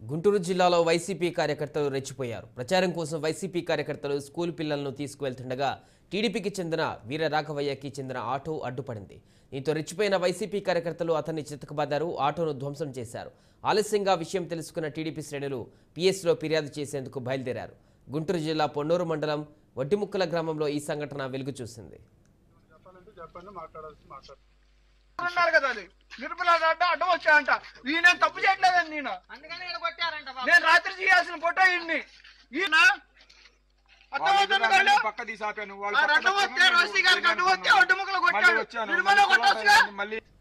గుంటూరు జిల్లాలో వైసీపీ కార్యకర్తలు రెచ్చిపోయారు ప్రచారం కోసం వైసీపీ కార్యకర్తలు స్కూల్ పిల్లలను తీసుకువెళ్తుండగా టీడీపీకి చెందిన వీర రాఘవయ్యకి చెందిన ఆటో అడ్డుపడింది దీంతో రెచ్చిపోయిన వైసీపీ కార్యకర్తలు అతన్ని చితకబాదారు ఆటోను ధ్వంసం చేశారు ఆలస్యంగా విషయం తెలుసుకున్న టీడీపీ శ్రేణులు పిఎస్లో ఫిర్యాదు చేసేందుకు బయలుదేరారు గుంటూరు జిల్లా పొన్నూరు మండలం వడ్డిముక్కల గ్రామంలో ఈ సంఘటన వెలుగు చూసింది చెప్పాలంటే చెప్పండి మాట్లాడాల్సి మాట్లాడు ఉన్నారు కదా అది నిరుపరాధ అడ్డం అడ్డం వచ్చాయంట ఈయన తప్పు చేయట్లేదండి నేను అందుకని ఈడ కొట్టారంట బాబు. నేను రాత్రి చేయాల్సిన ఫోటో ఈయన్ని ఈయన అర్థమవుతుంది వాళ్ళు కదా? పక్క తీసి ఆపాను ఆ వాళ్ళు పక్క అడ్డం వస్తే తప్పకుండా రోసి గారికి అడ్డం వస్తే మళ్ళీ అడ్డు ముక్కలు కొట్టాడు వచ్చాను నిర్మల కొట్టొచ్చుగా మళ్ళీ